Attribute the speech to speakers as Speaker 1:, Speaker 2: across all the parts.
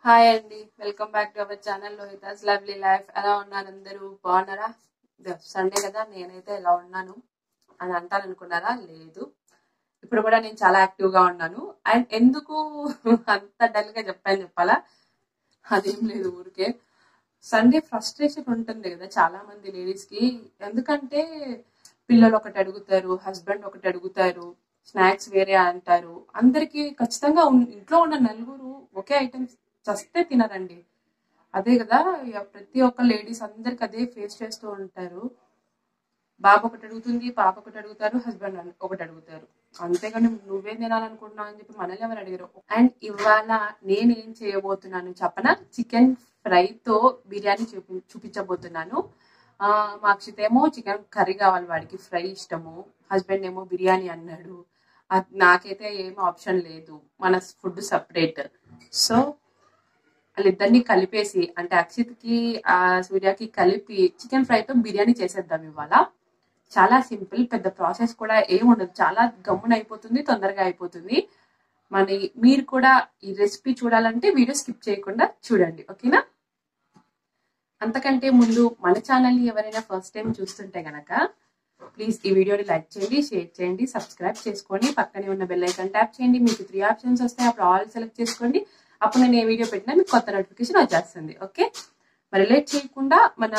Speaker 1: hi అండి welcome back to our channel Lohitha's lovely life ఎలా ఉన్నారు అందరూ బాగున్నారా సండే కదా నేనైతే ఎలా ఉన్నాను అని అంటాను అనుకున్నారా లేదు ఇప్పుడు కూడా నేను చాలా యాక్టివ్ గా ఉన్నాను అండ్ ఎందుకు అంత డల్ గా చెప్పాను చెప్పాలా అదేం లేదు ఊరికే సండే ఫ్రస్ట్రేషన్ ఉంటుంది కదా చాలా మంది లేడీస్ కి ఎందుకంటే పిల్లలు ఒకటి అడుగుతారు హస్బెండ్ ఒకటి అడుగుతారు స్నాక్స్ వేరే అంటారు అందరికి ఖచ్చితంగా ఉన్- ఇంట్లో ఉన్న నలుగురు ఒకే ఐటమ్స్ చస్తే తినరండి అదే కదా ఇక ప్రతి ఒక్క లేడీస్ అందరికి అదే ఫేస్ చేస్తూ ఉంటారు బాబు ఒకటి అడుగుతుంది పాప ఒకటి అడుగుతారు హస్బెండ్ ఒకటి అడుగుతారు అంతేగాని నువ్వేం తినాలనుకుంటున్నావు అని చెప్పి మనల్ని ఎవరు అడిగారు అండ్ ఇవాళ నేను ఏం చేయబోతున్నాను చెప్పన చికెన్ ఫ్రైతో బిర్యానీ చూపి చూపించబోతున్నాను ఆ, మా అక్షిత్ ఏమో చికెన్ కర్రీ కావాలి వాడికి ఫ్రై ఇష్టము హస్బెండ్ ఏమో బిర్యానీ అన్నాడు అది నాకైతే ఏం ఆప్షన్ లేదు మన ఫుడ్ సపరేట్ సో వాళ్ళిద్దరిని కలిపేసి అంటే అక్షిత్కి ఆ సూర్యకి కలిపి చికెన్ ఫ్రైతో బిర్యానీ చేసేద్దాం ఇవాళ చాలా సింపుల్ పెద్ద ప్రాసెస్ కూడా ఏం ఉండదు చాలా గమ్మున అయిపోతుంది తొందరగా అయిపోతుంది మన మీరు కూడా ఈ రెసిపీ చూడాలంటే వీడియో స్కిప్ చేయకుండా చూడండి ఓకేనా అంతకంటే ముందు మన ఛానల్ని ఎవరైనా ఫస్ట్ టైం చూస్తుంటే గనక ప్లీజ్ ఈ వీడియోని లైక్ చేయండి షేర్ చేయండి సబ్స్క్రైబ్ చేసుకోండి పక్కనే ఉన్న బెల్ ఐకాన్ ట్యాప్ చేయండి మీకు త్రీ ఆప్షన్స్ వస్తాయి అప్పుడు ఆల్ సెలెక్ట్ చేసుకోండి అప్పుడు నేను ఏ వీడియో పెట్టినా మీకు కొత్త నోటిఫికేషన్ వచ్చేస్తుంది ఓకే మరి లేట్ చేయకుండా మన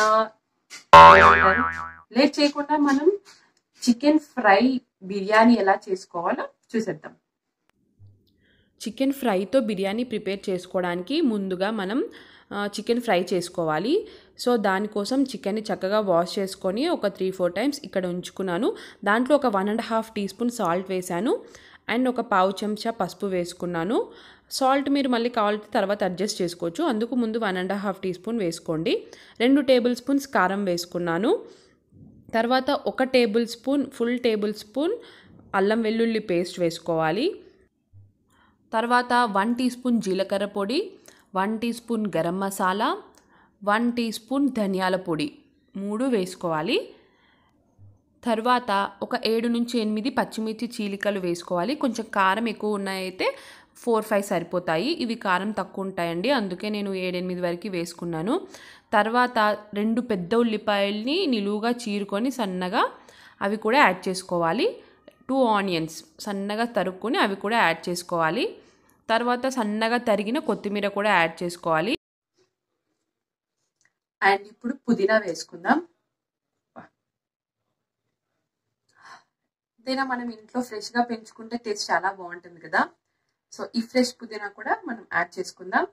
Speaker 1: లేట్ చేయకుండా మనం చికెన్ ఫ్రై బిర్యానీ ఎలా చేసుకోవాలో చూసేద్దాం
Speaker 2: చికెన్ ఫ్రైతో బిర్యానీ ప్రిపేర్ చేసుకోవడానికి ముందుగా మనం ఆ, చికెన్ ఫ్రై చేసుకోవాలి సో దానికోసం చికెన్ని చక్కగా వాష్ చేసుకొని ఒక త్రీ ఫోర్ టైమ్స్ ఇక్కడ ఉంచుకున్నాను దాంట్లో ఒక one and half teaspoon salt వేశాను అండ్ ఒక పావు చెంచా పసుపు వేసుకున్నాను సాల్ట్ మీరు మళ్ళీ కావాలంటే తర్వాత అడ్జస్ట్ చేసుకోవచ్చు అందుకు ముందు one and half teaspoon వేసుకోండి రెండు టేబుల్ స్పూన్స్ కారం వేసుకున్నాను తర్వాత ఒక tablespoon full tablespoon అల్లం వెల్లుల్లి పేస్ట్ వేసుకోవాలి తర్వాత వన్ టీ స్పూన్ జీలకర్ర పొడి one teaspoon garam masala one teaspoon ధనియాల పొడి మూడు వేసుకోవాలి తర్వాత ఒక ఏడు నుంచి ఎనిమిది పచ్చిమిర్చి చీలికలు వేసుకోవాలి కొంచెం కారం ఎక్కువ ఉన్నాయైతే ఫోర్ ఫైవ్ సరిపోతాయి ఇవి కారం తక్కువ ఉంటాయండి అందుకే నేను ఏడెనిమిది వరకు వేసుకున్నాను తర్వాత రెండు పెద్ద ఉల్లిపాయల్ని నిలువుగా చీరుకొని సన్నగా అవి కూడా యాడ్ చేసుకోవాలి టూ ఆనియన్స్ సన్నగా తరుక్కొని అవి కూడా యాడ్ చేసుకోవాలి తర్వాత సన్నగా తరిగిన కొత్తిమీర కూడా యాడ్ చేసుకోవాలి
Speaker 1: అండ్ ఇప్పుడు పుదీనా వేసుకుందాం పుదీనా మనం ఇంట్లో ఫ్రెష్ గా పెంచుకుంటే టేస్ట్ చాలా బాగుంటుంది కదా సో ఈ ఫ్రెష్ పుదీనా కూడా మనం యాడ్ చేసుకుందాం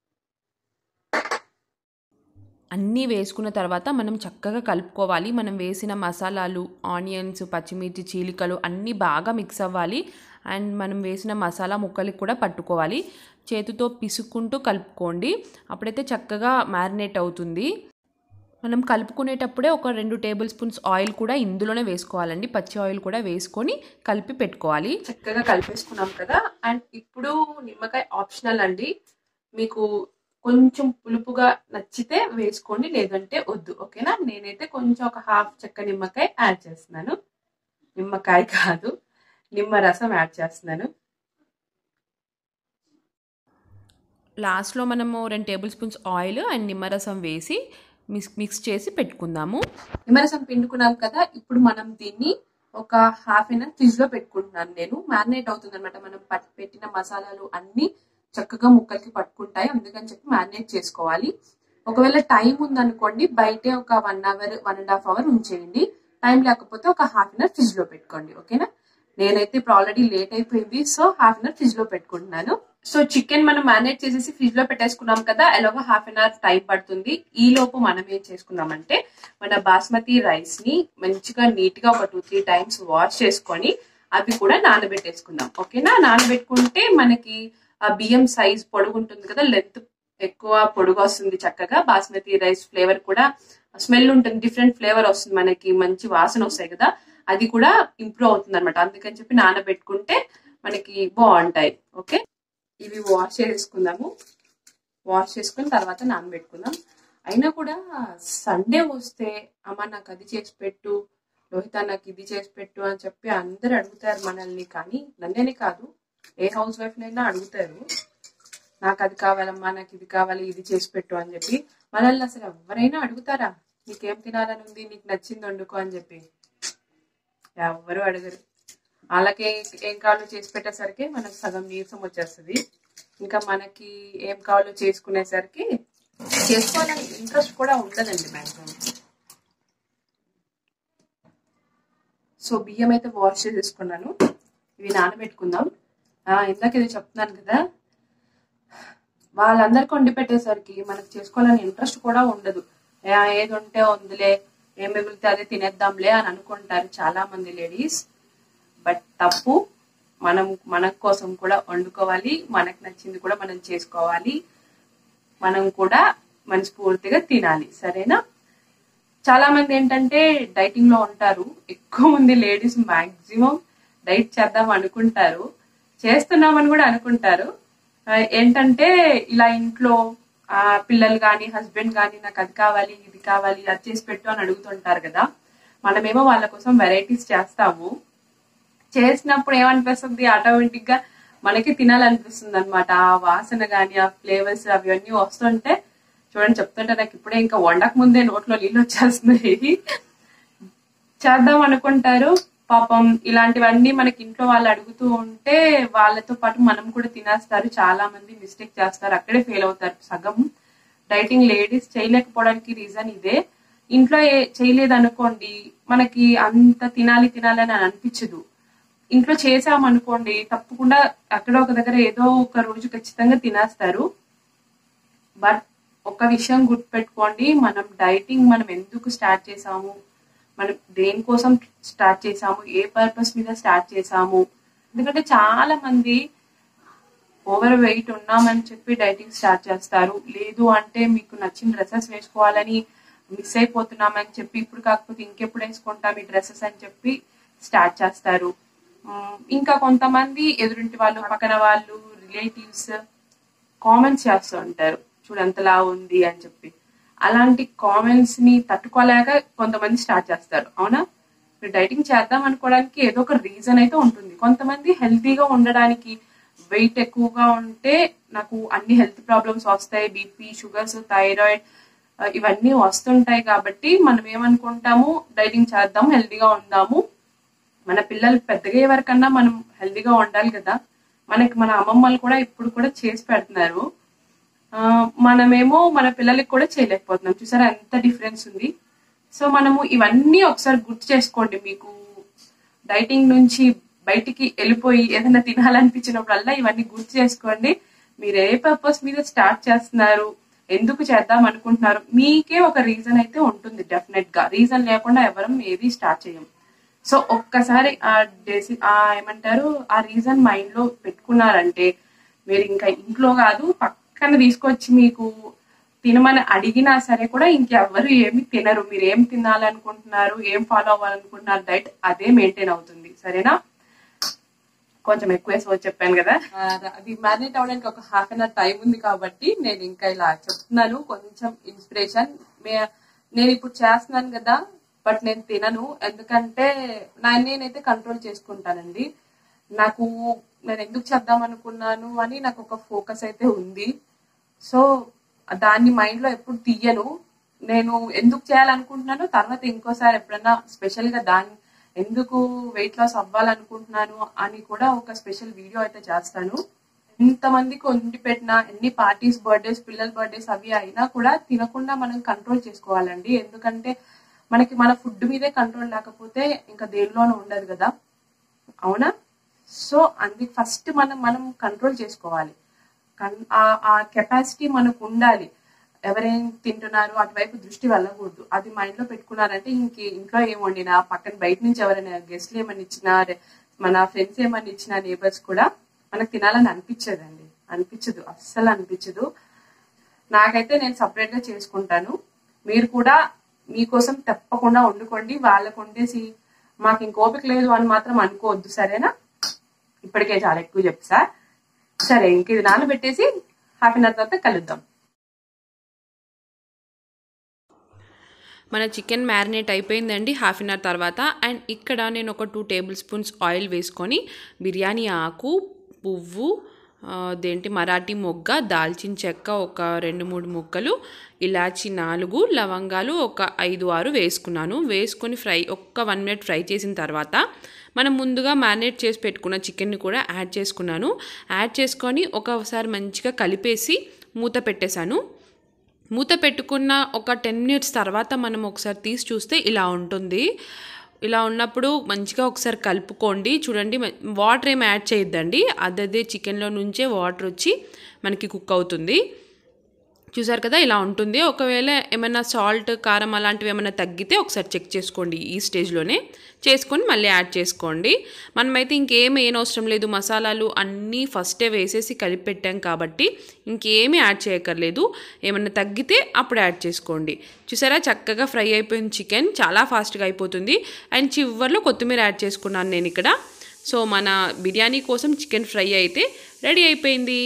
Speaker 2: అన్నీ వేసుకున్న తర్వాత మనం చక్కగా కలుపుకోవాలి మనం వేసిన మసాలాలు ఆనియన్స్ పచ్చిమిర్చి చీలికలు అన్నీ బాగా మిక్స్ అవ్వాలి అండ్ మనం వేసిన మసాలా ముక్కలకి కూడా పట్టుకోవాలి చేతితో పిసుక్కుంటూ కలుపుకోండి అప్పుడైతే చక్కగా మ్యారినేట్ అవుతుంది మనం కలుపుకునేటప్పుడే ఒక రెండు టేబుల్ స్పూన్స్ ఆయిల్ కూడా ఇందులోనే వేసుకోవాలండి పచ్చి ఆయిల్ కూడా వేసుకొని కలిపి పెట్టుకోవాలి
Speaker 1: చక్కగా కలిపేసుకున్నాం కదా అండ్ ఇప్పుడు నిమ్మకాయ ఆప్షనల్ అండి మీకు కొంచెం పులుపుగా నచ్చితే వేసుకోండి లేదంటే వద్దు ఓకేనా నేనైతే కొంచెం ఒక హాఫ్ చెక్క నిమ్మకాయ యాడ్ చేస్తున్నాను నిమ్మకాయ కాదు నిమ్మ రసం యాడ్ చేస్తున్నాను
Speaker 2: లాస్ట్లో మనము రెండు టేబుల్ స్పూన్స్ ఆయిల్ అండ్ నిమ్మరసం వేసి మిక్స్ మిక్స్ చేసి పెట్టుకుందాము
Speaker 1: నిమ్మరసం పిండుకున్నాం కదా ఇప్పుడు మనం దీన్ని ఒక హాఫ్ అన్ అవర్ ఫ్రిడ్జ్ లో పెట్టుకుంటున్నాను నేను మ్యారినేట్ అవుతుంది అనమాట మనం పట్- పెట్టిన మసాలాలు అన్ని చక్కగా ముక్కలకి పట్టుకుంటాయి అందుకని చెప్పి మ్యారినేట్ చేసుకోవాలి ఒకవేళ టైం ఉందనుకోండి బయటే ఒక one hour one and half hour ఉంచేయండి టైం లేకపోతే ఒక హాఫ్ అన్ అవర్ ఫ్రిడ్జ్ లో పెట్టుకోండి ఓకేనా నేనైతే ఇప్పుడు ఆల్రెడీ లేట్ అయిపోయింది so half an hour fridge లో పెట్టుకుంటున్నాను సో చికెన్ మనం మ్యారినేట్ చేసేసి ఫ్రిడ్జ్ లో పెట్టేసుకున్నాం కదా ఎలాగో హాఫ్ అన్ అవర్ టైం పడుతుంది ఈ లోపు మనం ఏం చేసుకున్నామంటే మన బాస్మతి రైస్ ని మంచిగా నీట్ గా ఒక టూ త్రీ టైమ్స్ వాష్ చేసుకొని అవి కూడా నానబెట్టేసుకుందాం ఓకేనా నానబెట్టుకుంటే మనకి ఆ బియ్యం సైజ్ పొడుగు ఉంటుంది కదా లెంత్ ఎక్కువ పొడుగు వస్తుంది చక్కగా బాస్మతి రైస్ ఫ్లేవర్ కూడా స్మెల్ ఉంటుంది డిఫరెంట్ ఫ్లేవర్ వస్తుంది మనకి మంచి వాసన వస్తాయి కదా అది కూడా ఇంప్రూవ్ అవుతుంది అనమాట అందుకని చెప్పి నానబెట్టుకుంటే మనకి బాగుంటాయి ఓకే ఇవి వాష్ చేసుకుందాము వాష్ చేసుకుని తర్వాత నానబెట్టుకుందాం అయినా కూడా సండే వస్తే అమ్మ నాకు అది చేసి పెట్టు లోహిత నాకు ఇది చేసి పెట్టు అని చెప్పి అందరు అడుగుతారు మనల్ని కానీ నన్నేనే కాదు ఏ హౌస్ వైఫ్ నైనా అడుగుతారు నాకు అది కావాలమ్మా నాకు ఇది కావాలి ఇది చేసి పెట్టు అని చెప్పి మనల్ని అసలు ఎవరైనా అడుగుతారా నీకేం తినాలని ఉంది నీకు నచ్చింది వండుకో అని చెప్పి ఎవ్వరు అడగరు వాళ్ళకి ఏం కావాలో చేసి పెట్టేసరికి మనకు సగం నీరసం వచ్చేస్తుంది ఇంకా మనకి ఏం కావాలో చేసుకునేసరికి చేసుకోవాలని ఇంట్రెస్ట్ కూడా ఉండదండి మ్యాక్సిమం సో బియ్యం అయితే వాష్ చేసేసుకున్నాను ఇవి నానబెట్టుకుందాం ఆ, ఇందాక ఇది చెప్తున్నాను కదా వాళ్ళందరికీ వండి పెట్టేసరికి మనకు చేసుకోవాలని ఇంట్రెస్ట్ కూడా ఉండదు ఏ, ఏది ఉంటే ఉందిలే ఏం మిగిలితే అదే తినేద్దాంలే అని అనుకుంటారు చాలా మంది లేడీస్ బట్ తప్పు మనం మన కోసం కూడా వండుకోవాలి మనకు నచ్చింది కూడా మనం చేసుకోవాలి మనం కూడా మనస్ఫూర్తిగా తినాలి సరేనా చాలా మంది ఏంటంటే డైటింగ్ లో ఉంటారు ఎక్కువ మంది లేడీస్ మాక్సిమం డైట్ చేద్దాం అనుకుంటారు చేస్తున్నామని కూడా అనుకుంటారు ఆ, ఏంటంటే ఇలా ఇంట్లో ఆ పిల్లలు కానీ హస్బెండ్ కానీ నాకు అది కావాలి ఇది కావాలి అది చేసి పెట్టు అని అడుగుతుంటారు కదా మనమేమో వాళ్ళ కోసం వెరైటీస్ చేస్తాము చేసినప్పుడు ఏమనిపిస్తుంది ఆటోమేటిక్ గా మనకి తినాలనిపిస్తుంది అనమాట ఆ వాసన గాని ఆ ఫ్లేవర్స్ అవన్నీ వస్తుంటే చూడండి చెప్తుంటే నాకు ఇప్పుడే ఇంకా వండక ముందే నోట్లో నీళ్ళు వచ్చేస్తున్నాయి చేద్దాం అనుకుంటారు పాపం ఇలాంటివన్నీ మనకి ఇంట్లో వాళ్ళు అడుగుతూ ఉంటే వాళ్ళతో పాటు మనం కూడా తినేస్తారు చాలా మంది మిస్టేక్ చేస్తారు అక్కడే ఫెయిల్ అవుతారు సగం డైటింగ్ లేడీస్ చేయలేకపోవడానికి రీజన్ ఇదే ఇంట్లో ఏ- చేయలేదు అనుకోండి మనకి అంత తినాలి తినాలి అని అనిపించదు ఇంట్లో చేసామనుకోండి తప్పకుండా అక్కడ ఒక దగ్గర ఏదో ఒక రోజు ఖచ్చితంగా తినేస్తారు బట్ ఒక విషయం గుర్తుపెట్టుకోండి మనం డైటింగ్ మనం ఎందుకు స్టార్ట్ చేసాము మనం దేనికోసం స్టార్ట్ చేసాము ఏ పర్పస్ మీద స్టార్ట్ చేసాము ఎందుకంటే చాలా మంది ఓవర్ వెయిట్ ఉన్నామని చెప్పి డైటింగ్ స్టార్ట్ చేస్తారు లేదు అంటే మీకు నచ్చిన డ్రెస్సెస్ వేసుకోవాలని మిస్ అయిపోతున్నామని చెప్పి ఇప్పుడు కాకపోతే ఇంకెప్పుడు వేసుకుంటాం ఈ డ్రెస్సెస్ అని చెప్పి స్టార్ట్ చేస్తారు ఉమ్, ఇంకా కొంతమంది ఎదురింటి వాళ్ళు పక్కన వాళ్ళు రిలేటివ్స్ కామెంట్స్ చేస్తూ ఉంటారు చూడు ఎంతలా ఉంది అని చెప్పి అలాంటి కామెంట్స్ ని తట్టుకోలేక కొంతమంది స్టార్ట్ చేస్తారు అవునా మీరు డైటింగ్ చేద్దాం అనుకోవడానికి ఏదో ఒక రీజన్ అయితే ఉంటుంది కొంతమంది హెల్తీగా ఉండడానికి వెయిట్ ఎక్కువగా ఉంటే నాకు అన్ని హెల్త్ ప్రాబ్లమ్స్ వస్తాయి బీపీ షుగర్స్ థైరాయిడ్ ఇవన్నీ వస్తుంటాయి కాబట్టి మనం ఏమనుకుంటాము డైటింగ్ చేద్దాం హెల్తీగా ఉందాము మన పిల్లలు పెద్దగా అయ్యే వరకన్నా మనం హెల్తీగా ఉండాలి కదా మనకి మన అమ్మమ్మలు కూడా ఇప్పుడు కూడా చేసి పెడుతున్నారు ఆ, మనమేమో మన పిల్లలకి కూడా చేయలేకపోతున్నాం చూసారా ఎంత డిఫరెన్స్ ఉంది సో మనము ఇవన్నీ ఒకసారి గుర్తు చేసుకోండి మీకు డైటింగ్ నుంచి బయటికి వెళ్ళిపోయి ఏదైనా తినాలనిపించినప్పుడల్లా ఇవన్నీ గుర్తు చేసుకోండి మీరు ఏ పర్పస్ మీద స్టార్ట్ చేస్తున్నారు ఎందుకు చేద్దాం అనుకుంటున్నారు మీకే ఒక రీజన్ అయితే ఉంటుంది డెఫినెట్ గా రీజన్ లేకుండా ఎవరం ఏది స్టార్ట్ చేయం సో ఒక్కసారి ఆ డెసి ఆ ఏమంటారు ఆ రీజన్ మైండ్ లో పెట్టుకున్నారంటే మీరు ఇంకా ఇంట్లో కాదు పక్కన తీసుకొచ్చి మీకు తినమని అడిగినా సరే కూడా ఇంకెవ్వరు ఏమి తినరు మీరు ఏం తినాలనుకుంటున్నారు ఏం ఫాలో అవ్వాలనుకుంటున్నారు డైట్ అదే మెయింటైన్ అవుతుంది సరేనా కొంచెం ఎక్కువ వేసుకో చెప్పాను కదా అది మ్యారినేట్ అవడానికి ఒక హాఫ్ అన్ అవర్ టైం ఉంది కాబట్టి నేను ఇంకా ఇలా చెప్తున్నాను కొంచెం ఇన్స్పిరేషన్ నేను ఇప్పుడు చేస్తున్నాను కదా బట్ నేను తినను ఎందుకంటే నా నేనైతే కంట్రోల్ చేసుకుంటానండి నాకు నేను ఎందుకు చేద్దాం అనుకున్నాను అని నాకు ఒక ఫోకస్ అయితే ఉంది సో దాన్ని మైండ్ లో ఎప్పుడు తీయను నేను ఎందుకు చేయాలనుకుంటున్నాను తర్వాత ఇంకోసారి ఎప్పుడన్నా స్పెషల్ గా దాన్ని ఎందుకు వెయిట్ లాస్ అవ్వాలనుకుంటున్నాను అని కూడా ఒక స్పెషల్ వీడియో అయితే చేస్తాను ఎంతమందికి వండి పెట్టినా ఎన్ని పార్టీస్ బర్త్డేస్ పిల్లల బర్త్డేస్ అవి అయినా కూడా తినకుండా మనం కంట్రోల్ చేసుకోవాలండి ఎందుకంటే మనకి మన ఫుడ్ మీదే కంట్రోల్ లేకపోతే ఇంకా దేనిలోనూ ఉండదు కదా అవునా సో అందుకు ఫస్ట్ మనం మనం కంట్రోల్ చేసుకోవాలి కన్- ఆ- ఆ కెపాసిటీ మనకు ఉండాలి ఎవరేం తింటున్నారు అటువైపు దృష్టి వెళ్ళకూడదు అది మైండ్ లో పెట్టుకున్నారంటే ఇంక ఇంట్లో ఏం వండినా పక్కన బయట నుంచి ఎవరైనా గెస్ట్లు ఏమని ఇచ్చినా రే- మన ఫ్రెండ్స్ ఏమని ఇచ్చినా నేబర్స్ కూడా మనకు తినాలని అనిపించదండి అనిపించదు అస్సలు అనిపించదు నాకైతే నేను సపరేట్ గా చేసుకుంటాను మీరు కూడా మీకోసం తప్పకుండా వండుకోండి వాళ్ళకు వండేసి మాకు ఇంకోపిక లేదు అని మాత్రం అనుకోవద్దు సరేనా ఇప్పటికే చాలా ఎక్కువ చెప్తా సరే ఇంక ఇది నానబెట్టేసి హాఫ్ అన్ అవర్ తర్వాత కలుద్దాం
Speaker 2: మన చికెన్ మ్యారినేట్ అయిపోయిందండి హాఫ్ అన్ అవర్ తర్వాత అండ్ ఇక్కడ నేను ఒక టూ టేబుల్ స్పూన్స్ ఆయిల్ వేసుకొని బిర్యానీ ఆకు పువ్వు అదేంటి మరాఠీ మొగ్గ దాల్చిన చెక్క ఒక రెండు మూడు ముక్కలు ఇలాచి నాలుగు లవంగాలు ఒక ఐదు ఆరు వేసుకున్నాను వేసుకొని ఫ్రై ఒక్క వన్ మినిట్ ఫ్రై చేసిన తర్వాత మనం ముందుగా మ్యారినేట్ చేసి పెట్టుకున్న చికెన్ని కూడా యాడ్ చేసుకున్నాను యాడ్ చేసుకొని ఒకసారి మంచిగా కలిపేసి మూత పెట్టేశాను మూత పెట్టుకున్న ఒక టెన్ మినిట్స్ తర్వాత మనం ఒకసారి తీసి చూస్తే ఇలా ఉంటుంది ఇలా ఉన్నప్పుడు మంచిగా ఒకసారి కలుపుకోండి చూడండి వాటర్ ఏం యాడ్ చేయొద్దండి అదే చికెన్లో నుంచే వాటర్ వచ్చి మనకి కుక్ అవుతుంది చూసారు కదా ఇలా ఉంటుంది ఒకవేళ ఏమైనా సాల్ట్ కారం అలాంటివి ఏమైనా తగ్గితే ఒకసారి చెక్ చేసుకోండి ఈ స్టేజ్లోనే చేసుకొని మళ్ళీ యాడ్ చేసుకోండి మనమైతే ఇంకేం ఏం అవసరం లేదు మసాలాలు అన్నీ ఫస్టే వేసేసి కలిపి పెట్టాం కాబట్టి ఇంకేమీ యాడ్ చేయక్కర్లేదు ఏమైనా తగ్గితే అప్పుడు యాడ్ చేసుకోండి చూసారా చక్కగా ఫ్రై అయిపోయింది చికెన్ చాలా ఫాస్ట్గా అయిపోతుంది అండ్ చివరిలో కొత్తిమీర యాడ్ చేసుకున్నాను నేను ఇక్కడ సో మన బిర్యానీ కోసం చికెన్ ఫ్రై అయితే రెడీ అయిపోయింది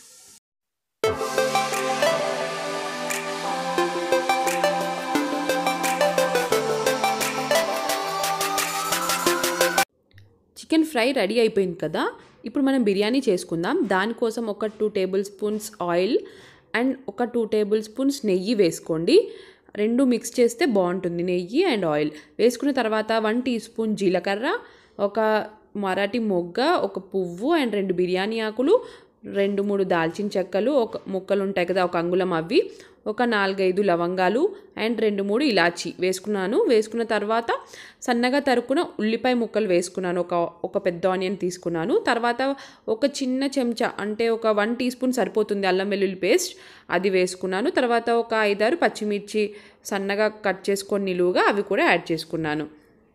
Speaker 2: చికెన్ ఫ్రై రెడీ అయిపోయింది కదా ఇప్పుడు మనం బిర్యానీ చేసుకుందాం దానికోసం ఒక two tablespoons oil and ఒక టూ టేబుల్ స్పూన్స్ నెయ్యి వేసుకోండి రెండు మిక్స్ చేస్తే బాగుంటుంది నెయ్యి అండ్ ఆయిల్ వేసుకున్న తర్వాత వన్ టీ స్పూన్ జీలకర్ర ఒక మరాఠీ మొగ్గ ఒక పువ్వు అండ్ రెండు బిర్యానీ ఆకులు రెండు మూడు దాల్చిన చెక్కలు ఒక ముక్కలు ఉంటాయి కదా ఒక అంగుళం అవి ఒక నాలుగైదు లవంగాలు అండ్ రెండు మూడు ఇలాచి వేసుకున్నాను వేసుకున్న తర్వాత సన్నగా తరుకున్న ఉల్లిపాయ ముక్కలు వేసుకున్నాను ఒక ఒక పెద్ద ఆనియన్ తీసుకున్నాను తర్వాత ఒక చిన్న చెంచా అంటే ఒక వన్ టీ స్పూన్ సరిపోతుంది అల్లం వెల్లుల్లి పేస్ట్ అది వేసుకున్నాను తర్వాత ఒక ఐదారు పచ్చిమిర్చి సన్నగా కట్ చేసుకొని నిలువుగా అవి కూడా యాడ్ చేసుకున్నాను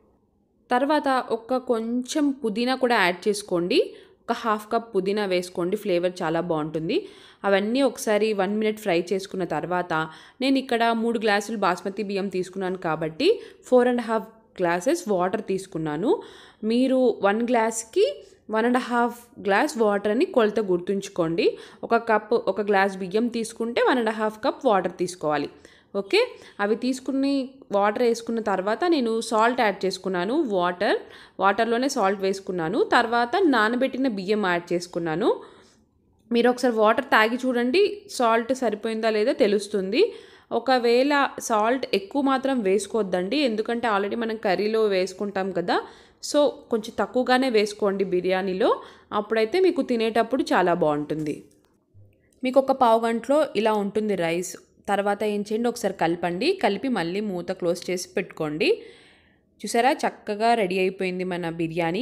Speaker 2: తర్వాత ఒక కొంచెం పుదీనా కూడా యాడ్ చేసుకోండి ఒక హాఫ్ కప్ పుదీనా వేసుకోండి ఫ్లేవర్ చాలా బాగుంటుంది అవన్నీ ఒకసారి వన్ మినిట్ ఫ్రై చేసుకున్న తర్వాత నేను ఇక్కడ మూడు గ్లాసులు బాస్మతి బియ్యం తీసుకున్నాను కాబట్టి four and half glasses water తీసుకున్నాను మీరు వన్ గ్లాస్కి one and half glass water అని కొలత గుర్తుంచుకోండి ఒక కప్ ఒక గ్లాస్ బియ్యం తీసుకుంటే one and half cup water తీసుకోవాలి ఓకే అవి తీసుకుని వాటర్ వేసుకున్న తర్వాత నేను సాల్ట్ యాడ్ చేసుకున్నాను వాటర్ వాటర్లోనే సాల్ట్ వేసుకున్నాను తర్వాత నానబెట్టిన బియ్యం యాడ్ చేసుకున్నాను మీరు ఒకసారి వాటర్ తాగి చూడండి సాల్ట్ సరిపోయిందా లేదా తెలుస్తుంది ఒకవేళ సాల్ట్ ఎక్కువ మాత్రం వేసుకోవద్దండి ఎందుకంటే ఆల్రెడీ మనం కర్రీలో వేసుకుంటాం కదా సో కొంచెం తక్కువగానే వేసుకోండి బిర్యానీలో అప్పుడైతే మీకు తినేటప్పుడు చాలా బాగుంటుంది మీకు ఒక పావు గంటలో ఇలా ఉంటుంది రైస్ తర్వాత ఏం చేయండి ఒకసారి కలపండి కలిపి మళ్ళీ మూత క్లోజ్ చేసి పెట్టుకోండి చూసారా చక్కగా రెడీ అయిపోయింది మన బిర్యానీ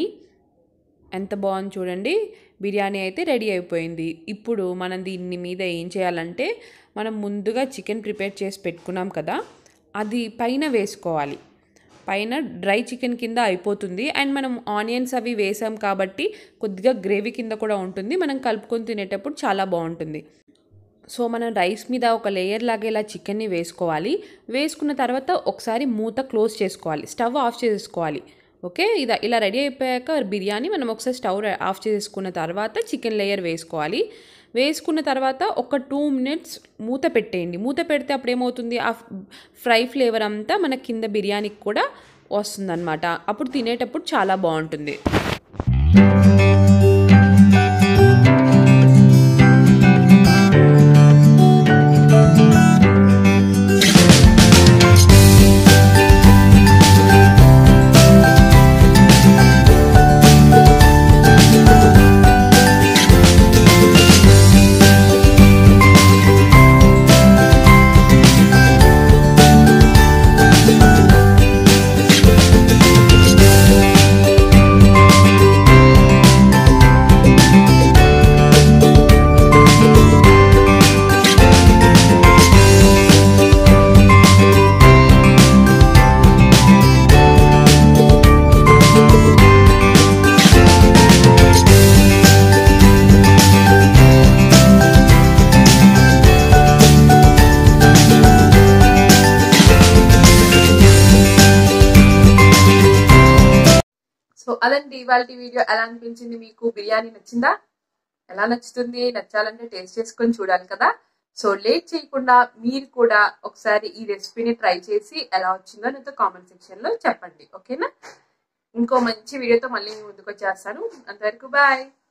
Speaker 2: ఎంత బాగుంది చూడండి బిర్యానీ అయితే రెడీ అయిపోయింది ఇప్పుడు మనం దీన్ని మీద ఏం చేయాలంటే మనం ముందుగా చికెన్ ప్రిపేర్ చేసి పెట్టుకున్నాం కదా అది పైన వేసుకోవాలి పైన డ్రై చికెన్ కింద అయిపోతుంది అండ్ మనం ఆనియన్స్ అవి వేసాం కాబట్టి కొద్దిగా గ్రేవీ కింద కూడా ఉంటుంది మనం కలుపుకొని తినేటప్పుడు చాలా బాగుంటుంది సో మనం రైస్ మీద ఒక లేయర్ లాగా ఇలా చికెన్ని వేసుకోవాలి వేసుకున్న తర్వాత ఒకసారి మూత క్లోజ్ చేసుకోవాలి స్టవ్ ఆఫ్ చేసుకోవాలి ఓకే ఇది ఇలా రెడీ అయిపోయాక బిర్యానీ మనం ఒకసారి స్టవ్ ఆఫ్ చేసుకున్న తర్వాత చికెన్ లేయర్ వేసుకోవాలి వేసుకున్న తర్వాత ఒక టూ మినిట్స్ మూత పెట్టేయండి మూత పెడితే అప్పుడు ఏమవుతుంది ఆ ఫ్రై ఫ్లేవర్ అంతా మన కింద బిర్యానీకి కూడా వస్తుందన్నమాట అప్పుడు తినేటప్పుడు చాలా బాగుంటుంది
Speaker 1: సో అదండి ఇవాళ వీడియో ఎలా అనిపించింది మీకు బిర్యానీ నచ్చిందా ఎలా నచ్చుతుంది నచ్చాలంటే టేస్ట్ చేసుకొని చూడాలి కదా సో లేట్ చేయకుండా మీరు కూడా ఒకసారి ఈ రెసిపీని ట్రై చేసి ఎలా వచ్చిందో నాతో కామెంట్ సెక్షన్ లో చెప్పండి ఓకేనా ఇంకో మంచి వీడియోతో మళ్ళీ మీ ముందుకు వచ్చేస్తాను అంతవరకు బాయ్